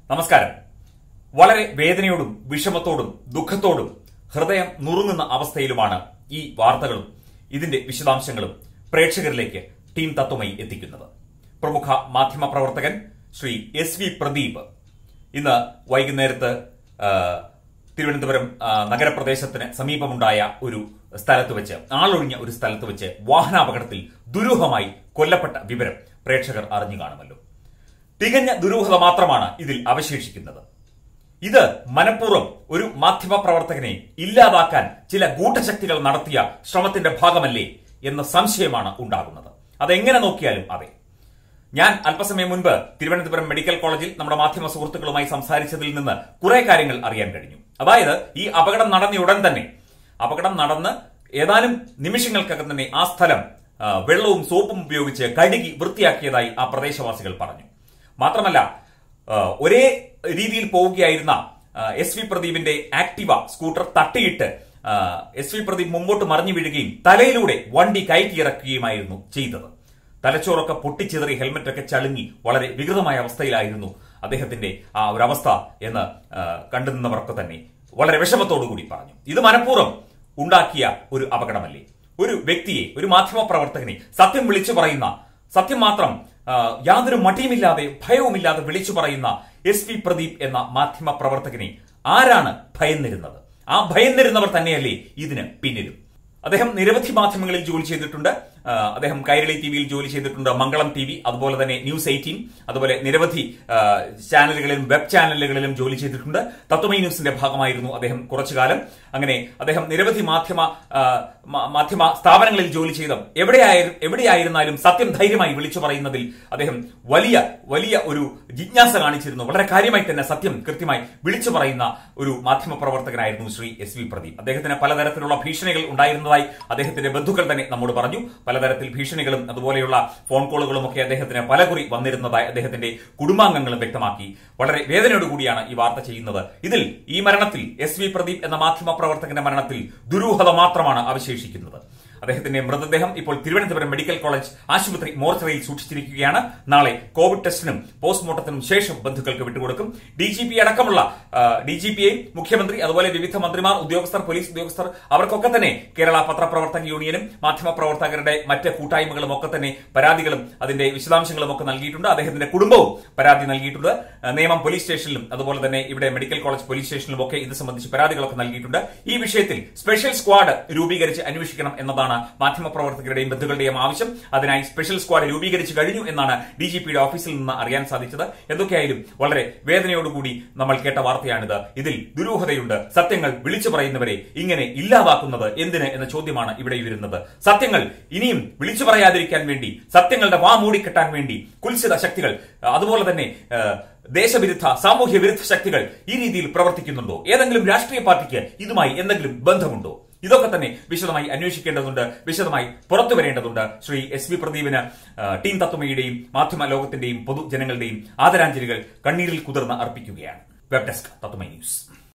നമസ്കാരം വളരെ വേദനയോടും വിഷമത്തോടും ദുഃഖത്തോടും ഹൃദയം നുറുങ്ങുന്ന അവസ്ഥയിലുമാണ് ഈ വാർത്തകളും ഇതിന്റെ വിശദാംശങ്ങളും പ്രേക്ഷകരിലേക്ക് ടീം തത്വമായി എത്തിക്കുന്നത് പ്രമുഖ മാധ്യമ പ്രവർത്തകൻ ശ്രീ എസ് വി പ്രദീപ് ഇന്ന് വൈകുന്നേരത്ത് ആ, തിരുവനന്തപുരം ആ, നഗരപ്രദേശത്തിന് സമീപമുണ്ടായ ഒരു സ്ഥലത്ത് വെച്ച് ആളൊഴിഞ്ഞ ഒരു സ്ഥലത്ത് വെച്ച് വാഹനാപകടത്തിൽ ദുരൂഹമായി കൊല്ലപ്പെട്ട വിവരം പ്രേക്ഷകർ അറിഞ്ഞു കാണുമല്ലോ തികഞ്ഞ ദുരൂഹത മാത്രമാണ് ഇതിൽ അവശേഷിക്കുന്നത് ഇത് മനഃപൂർവ്വം ഒരു മാധ്യമ പ്രവർത്തകനെ ഇല്ലാതാക്കാൻ ചില ഗൂഢശക്തികൾ നടത്തിയ ശ്രമത്തിന്റെ ഭാഗമല്ലേ എന്ന സംശയമാണ് ഉണ്ടാകുന്നത് അതെങ്ങനെ നോക്കിയാലും അതെ ഞാൻ അല്പസമയം മുൻപ് തിരുവനന്തപുരം മെഡിക്കൽ കോളേജിൽ നമ്മുടെ മാധ്യമ സുഹൃത്തുക്കളുമായി സംസാരിച്ചതിൽ നിന്ന് കുറെ കാര്യങ്ങൾ അറിയാൻ കഴിഞ്ഞു അതായത് ഈ അപകടം നടന്ന ഉടൻ തന്നെ അപകടം നടന്ന് ഏതാനും നിമിഷങ്ങൾക്കകം തന്നെ ആ സ്ഥലം ആ, വെള്ളവും സോപ്പും ഉപയോഗിച്ച് കഴുകി വൃത്തിയാക്കിയതായി ആ പ്രദേശവാസികൾ പറഞ്ഞു മാത്രമല്ല ആ, ഒരേ രീതിയിൽ പോവുകയായിരുന്ന എസ് വി പ്രദീപിന്റെ ആക്ടിവ സ്കൂട്ടർ തട്ടിയിട്ട് എസ് വി പ്രദീപ് മുമ്പോട്ട് മറിഞ്ഞു വീഴുകയും തലയിലൂടെ വണ്ടി കയറ്റിയിറക്കുകയുമായിരുന്നു ചെയ്തത് തലച്ചോറൊക്കെ പൊട്ടിച്ചിതറി ഹെൽമറ്റ് ഒക്കെ ചളുങ്ങി വളരെ വികൃതമായ അവസ്ഥയിലായിരുന്നു അദ്ദേഹത്തിന്റെ ആ ഒരു അവസ്ഥ എന്ന് ആ, കണ്ടുനിന്നവർക്ക് തന്നെ വളരെ വിഷമത്തോടുകൂടി പറഞ്ഞു ഇത് മനഃപൂർവ്വം ഉണ്ടാക്കിയ ഒരു അപകടമല്ലേ ഒരു വ്യക്തിയെ ഒരു മാധ്യമ പ്രവർത്തകനെ സത്യം വിളിച്ചു പറയുന്ന സത്യം മാത്രം ആ, യാതൊരു മടിയുമില്ലാതെ ഭയവുമില്ലാതെ വിളിച്ചു പറയുന്ന എസ് പി പ്രദീപ് എന്ന മാധ്യമ പ്രവർത്തകനെ ആരാണ് ഭയന്നിരുന്നത് ആ ഭയന്നിരുന്നവർ തന്നെയല്ലേ ഇതിന് പിന്നിലും അദ്ദേഹം നിരവധി മാധ്യമങ്ങളിൽ ജോലി ചെയ്തിട്ടുണ്ട് ആ, അദ്ദേഹം കൈരളി ടി വിയിൽ ജോലി ചെയ്തിട്ടുണ്ട് മംഗളം ടി വി അതുപോലെ തന്നെ ന്യൂസ് എയ്റ്റീൻ അതുപോലെ നിരവധി ആ, ചാനലുകളിലും വെബ് ചാനലുകളിലും ജോലി ചെയ്തിട്ടുണ്ട് തത്വമൈ ന്യൂസിന്റെ ഭാഗമായിരുന്നു അദ്ദേഹം കുറച്ചു കാലം അങ്ങനെ അദ്ദേഹം നിരവധി മാധ്യമ ആ, മാ- മാധ്യമ സ്ഥാപനങ്ങളിൽ ജോലി ചെയ്ത എവിടെയായി എവിടെയായിരുന്നാലും സത്യം ധൈര്യമായി വിളിച്ചു പറയുന്നതിൽ അദ്ദേഹം വലിയ വലിയ ഒരു ജിജ്ഞാസ കാണിച്ചിരുന്നു വളരെ കാര്യമായി തന്നെ സത്യം കൃത്യമായി വിളിച്ചു പറയുന്ന ഒരു മാധ്യമ പ്രവർത്തകനായിരുന്നു ശ്രീ എസ് വി പ്രദീപ് അദ്ദേഹത്തിന് പലതരത്തിലുള്ള ഭീഷണികൾ ഉണ്ടായിരുന്നതായി അദ്ദേഹത്തിന്റെ ബന്ധുക്കൾ തന്നെ നമ്മോട് പറഞ്ഞു പലതരത്തിൽ ഭീഷണികളും അതുപോലെയുള്ള ഫോൺ കോളുകളും ഒക്കെ അദ്ദേഹത്തിന് പലകുറി വന്നിരുന്നതായി അദ്ദേഹത്തിന്റെ കുടുംബാംഗങ്ങളും വ്യക്തമാക്കി വളരെ വേദനയോടുകൂടിയാണ് ഈ വാർത്ത ചെയ്യുന്നത് ഇതിൽ ഈ മരണത്തിൽ എസ് വി പ്രദീപ് എന്ന മാധ്യമ പ്രവർത്തകന്റെ മരണത്തിൽ ദുരൂഹത മാത്രമാണ് അവശേഷിക്കുന്നത് അദ്ദേഹത്തിന്റെ മൃതദേഹം ഇപ്പോൾ തിരുവനന്തപുരം മെഡിക്കൽ കോളേജ് ആശുപത്രി മോർച്ചറിയിൽ സൂക്ഷിച്ചിരിക്കുകയാണ് നാളെ കോവിഡ് ടെസ്റ്റിനും പോസ്റ്റ്മോർട്ടത്തിനും ശേഷം ബന്ധുക്കൾക്ക് വിട്ടുകൊടുക്കും ഡി ജി പി അടക്കമുള്ള ഡി ജി പിയെയും മുഖ്യമന്ത്രി അതുപോലെ വിവിധ മന്ത്രിമാർ ഉദ്യോഗസ്ഥർ പോലീസ് ഉദ്യോഗസ്ഥർ അവർക്കൊക്കെ തന്നെ കേരള പത്രപ്രവർത്തക യൂണിയനും മാധ്യമ പ്രവർത്തകരുടെ മറ്റ് കൂട്ടായ്മകളും ഒക്കെ തന്നെ പരാതികളും അതിന്റെ വിശദാംശങ്ങളും ഒക്കെ നൽകിയിട്ടുണ്ട് അദ്ദേഹത്തിന്റെ കുടുംബവും പരാതി നൽകിയിട്ടുണ്ട് ആ, നേമം പോലീസ് സ്റ്റേഷനിലും അതുപോലെ തന്നെ ഇവിടെ മെഡിക്കൽ കോളേജ് പോലീസ് സ്റ്റേഷനിലും ഒക്കെ ഇത് സംബന്ധിച്ച് പരാതികളൊക്കെ നൽകിയിട്ടുണ്ട് ഈ വിഷയത്തിൽ സ്പെഷ്യൽ സ്ക്വാഡ് രൂപീകരിച്ച് അന്വേഷിക്കണം എന്നതാണ് മാധ്യമപ്രവർത്തകരുടെയും ബന്ധുക്കളുടെയും ആവശ്യം അതിനായി സ്പെഷ്യൽ സ്ക്വാഡ് രൂപീകരിച്ചു കഴിഞ്ഞു എന്നാണ് ഡി ജി പിയുടെ ഓഫീസിൽ നിന്ന് അറിയാൻ സാധിച്ചത് എന്തൊക്കെയായാലും വളരെ വേദനയോടുകൂടി നമ്മൾ കേട്ട വാർത്തയാണിത് ഇതിൽ ദുരൂഹതയുണ്ട് സത്യങ്ങൾ വിളിച്ചു പറയുന്നവരെ ഇങ്ങനെ ഇല്ലാതാക്കുന്നത് എന്തിന് എന്ന ചോദ്യമാണ് ഇവിടെ വരുന്നത് സത്യങ്ങൾ ഇനിയും വിളിച്ചു പറയാതിരിക്കാൻ വേണ്ടി സത്യങ്ങളുടെ വാ മൂടിക്കെട്ടാൻ വേണ്ടി കുൽസിത ശക്തികൾ അതുപോലെ തന്നെ ആ, ദേശവിരുദ്ധ സാമൂഹ്യ വിരുദ്ധ ശക്തികൾ ഈ രീതിയിൽ പ്രവർത്തിക്കുന്നുണ്ടോ ഏതെങ്കിലും രാഷ്ട്രീയ പാർട്ടിക്ക് ഇതുമായി എന്തെങ്കിലും ബന്ധമുണ്ടോ ഇതൊക്കെ തന്നെ വിശദമായി അന്വേഷിക്കേണ്ടതുണ്ട് വിശദമായി പുറത്തു വരേണ്ടതുണ്ട് ശ്രീ എസ് വി പ്രദീപിന് ആ, ടീം തത്വമയുടെയും മാധ്യമ ലോകത്തിന്റെയും പൊതുജനങ്ങളുടെയും ആദരാഞ്ജലികൾ കണ്ണീരിൽ കുതിർന്ന് അർപ്പിക്കുകയാണ് വെബ് ഡെസ്ക് തത്വമൈ ന്യൂസ്